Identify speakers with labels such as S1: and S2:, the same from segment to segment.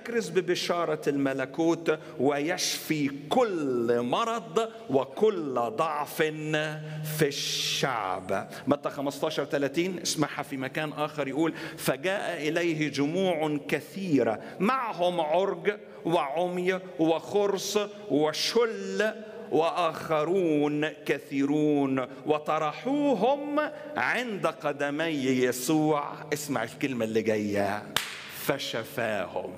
S1: ويكرز ببشارة الملكوت ويشفي كل مرض وكل ضعف في الشعب متى 15 30 اسمعها في مكان آخر يقول فجاء إليه جموع كثيرة معهم عرج وعمي وخرس وشل واخرون كثيرون وطرحوهم عند قدمي يسوع اسمع الكلمه اللي جايه فشفاهم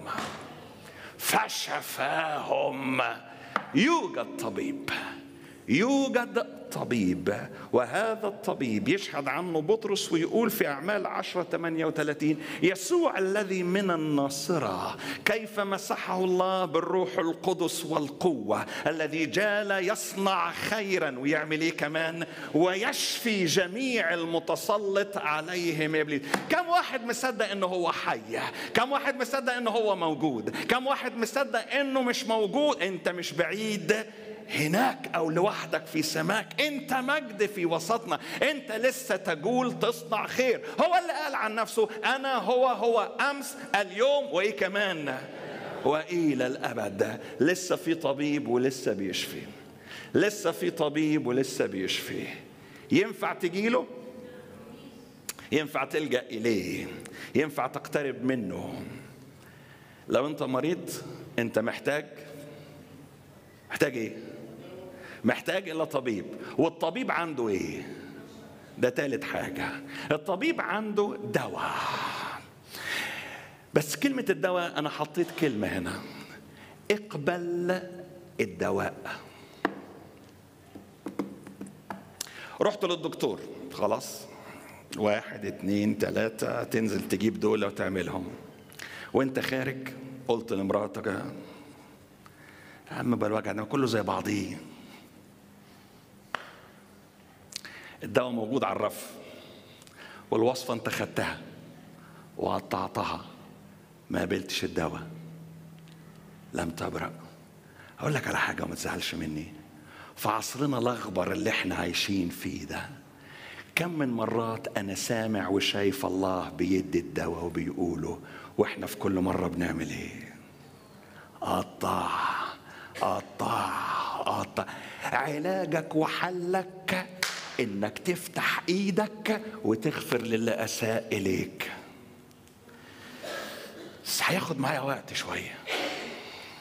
S1: فشفاهم يوجد طبيب يوجد طبيب وهذا الطبيب يشهد عنه بطرس ويقول في أعمال عشرة 38 يسوع الذي من الناصرة كيف مسحه الله بالروح القدس والقوة الذي جال يصنع خيرا ويعمل ايه كمان ويشفي جميع المتسلط عليهم ابليس كم واحد مصدق انه هو حي كم واحد مصدق انه هو موجود كم واحد مصدق انه مش موجود انت مش بعيد هناك او لوحدك في سماك انت مجد في وسطنا انت لسه تجول تصنع خير هو اللي قال عن نفسه انا هو هو امس اليوم وايه كمان والى الابد لسه في طبيب ولسه بيشفي لسه في طبيب ولسه بيشفي ينفع تجيله ينفع تلجا اليه ينفع تقترب منه لو انت مريض انت محتاج محتاج ايه محتاج الى طبيب والطبيب عنده ايه ده تالت حاجه الطبيب عنده دواء بس كلمه الدواء انا حطيت كلمه هنا اقبل الدواء رحت للدكتور خلاص واحد اتنين تلاتة تنزل تجيب دول وتعملهم وانت خارج قلت لمراتك يا عم بالوجع ده كله زي بعضيه الدواء موجود على الرف والوصفة انت خدتها وقطعتها ما قبلتش الدواء لم تبرأ أقول لك على حاجة وما تزعلش مني في عصرنا الأخبر اللي احنا عايشين فيه ده كم من مرات أنا سامع وشايف الله بيدي الدواء وبيقوله وإحنا في كل مرة بنعمل إيه؟ قطع قطع قطع علاجك وحلك انك تفتح ايدك وتغفر للي اساء اليك بس هياخد معايا وقت شويه